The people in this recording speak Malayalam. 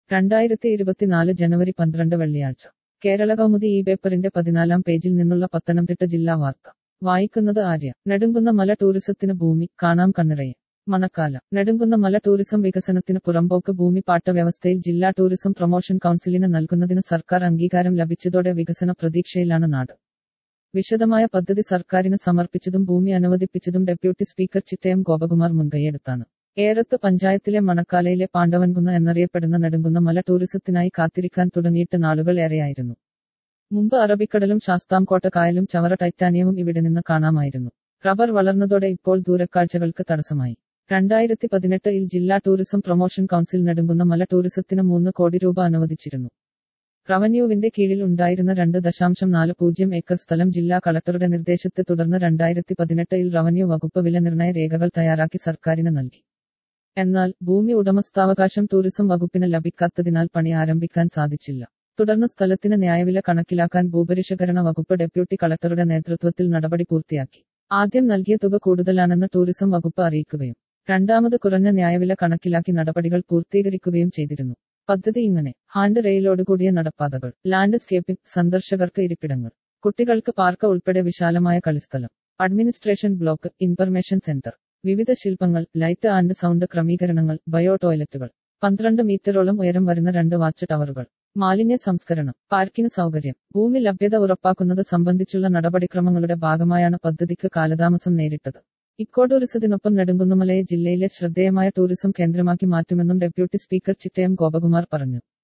രണ്ടായിരത്തി ഇരുപത്തിനാല് ജനുവരി പന്ത്രണ്ട് വെള്ളിയാഴ്ച കേരള കൗമുദി ഈ പേപ്പറിന്റെ പതിനാലാം പേജിൽ നിന്നുള്ള പത്തനംതിട്ട ജില്ലാ വാർത്ത വായിക്കുന്നത് ആര്യ നെടുങ്കുന്ന മല ടൂറിസത്തിന് ഭൂമി കാണാം കണ്ണിറയെ മണക്കാല നെടുങ്കുന്ന മല ടൂറിസം വികസനത്തിന് പുറമ്പോക്ക് ഭൂമി പാട്ട വ്യവസ്ഥയിൽ ജില്ലാ ടൂറിസം പ്രൊമോഷൻ കൗൺസിലിന് നൽകുന്നതിന് സർക്കാർ അംഗീകാരം ലഭിച്ചതോടെ വികസന പ്രതീക്ഷയിലാണ് നാട് വിശദമായ പദ്ധതി സർക്കാരിന് സമർപ്പിച്ചതും ഭൂമി അനുവദിപ്പിച്ചതും ഡെപ്യൂട്ടി സ്പീക്കർ ചിറ്റയം ഗോപകുമാർ മുൻകൈയെടുത്താണ് ഏറത്ത് പഞ്ചായത്തിലെ മണക്കാലയിലെ പാണ്ഡവൻകുന്ന് എന്നറിയപ്പെടുന്ന നെടുങ്കുന്ന മല ടൂറിസത്തിനായി കാത്തിരിക്കാൻ തുടങ്ങിയിട്ട് നാളുകൾ ഏറെയായിരുന്നു മുമ്പ് അറബിക്കടലും ശാസ്താംകോട്ട കായലും ചവറ ടൈറ്റാനിയവും ഇവിടെ നിന്ന് കാണാമായിരുന്നു റബ്ബർ വളർന്നതോടെ ഇപ്പോൾ ദൂരക്കാഴ്ചകൾക്ക് തടസ്സമായി രണ്ടായിരത്തി പതിനെട്ടിൽ ജില്ലാ ടൂറിസം പ്രൊമോഷൻ കൗൺസിൽ നെടുങ്കുന്ന മല ടൂറിസത്തിന് മൂന്ന് കോടി രൂപ അനുവദിച്ചിരുന്നു റവന്യൂവിന്റെ കീഴിൽ ഉണ്ടായിരുന്ന രണ്ട് ദശാംശം നാല് പൂജ്യം ഏക്കർ സ്ഥലം ജില്ലാ കളക്ടറുടെ നിർദ്ദേശത്തെ തുടർന്ന് രണ്ടായിരത്തി പതിനെട്ടിൽ റവന്യൂ വകുപ്പ് വില നിർണയ രേഖകൾ തയ്യാറാക്കി സർക്കാരിന് നൽകി എന്നാൽ ഭൂമി ഉടമസ്ഥാവകാശം ടൂറിസം വകുപ്പിന് ലഭിക്കാത്തതിനാൽ പണി ആരംഭിക്കാൻ സാധിച്ചില്ല തുടർന്ന് സ്ഥലത്തിന് ന്യായവില കണക്കിലാക്കാൻ ഭൂപരിഷ്കരണ വകുപ്പ് ഡെപ്യൂട്ടി കളക്ടറുടെ നേതൃത്വത്തിൽ നടപടി പൂർത്തിയാക്കി ആദ്യം നൽകിയ തുക കൂടുതലാണെന്ന് ടൂറിസം വകുപ്പ് അറിയിക്കുകയും രണ്ടാമത് കുറഞ്ഞ ന്യായവില കണക്കിലാക്കി നടപടികൾ പൂർത്തീകരിക്കുകയും ചെയ്തിരുന്നു പദ്ധതി ഇങ്ങനെ ഹാൻഡ് റെയിലോടുകൂടിയ നടപ്പാതകൾ ലാൻഡ്സ്കേപ്പിംഗ് സന്ദർശകർക്ക് ഇരിപ്പിടങ്ങൾ കുട്ടികൾക്ക് പാർക്ക് ഉൾപ്പെടെ വിശാലമായ കളിസ്ഥലം അഡ്മിനിസ്ട്രേഷൻ ബ്ലോക്ക് ഇൻഫർമേഷൻ സെന്റർ വിവിധ ശില്പങ്ങൾ ലൈറ്റ് ആൻഡ് സൗണ്ട് ക്രമീകരണങ്ങൾ ബയോ ടോയ്ലറ്റുകൾ പന്ത്രണ്ട് മീറ്ററോളം ഉയരം വരുന്ന രണ്ട് വാച്ച് ടവറുകൾ മാലിന്യ സംസ്കരണം പാർക്കിംഗ് സൗകര്യം ഭൂമി ലഭ്യത ഉറപ്പാക്കുന്നത് സംബന്ധിച്ചുള്ള നടപടിക്രമങ്ങളുടെ ഭാഗമായാണ് പദ്ധതിക്ക് കാലതാമസം നേരിട്ടത് ഇക്കോ ടൂറിസത്തിനൊപ്പം നെടുങ്കുന്നമലയെ ജില്ലയിലെ ശ്രദ്ധേയമായ ടൂറിസം കേന്ദ്രമാക്കി മാറ്റുമെന്നും ഡെപ്യൂട്ടി സ്പീക്കർ ചിറ്റയം ഗോപകുമാർ പറഞ്ഞു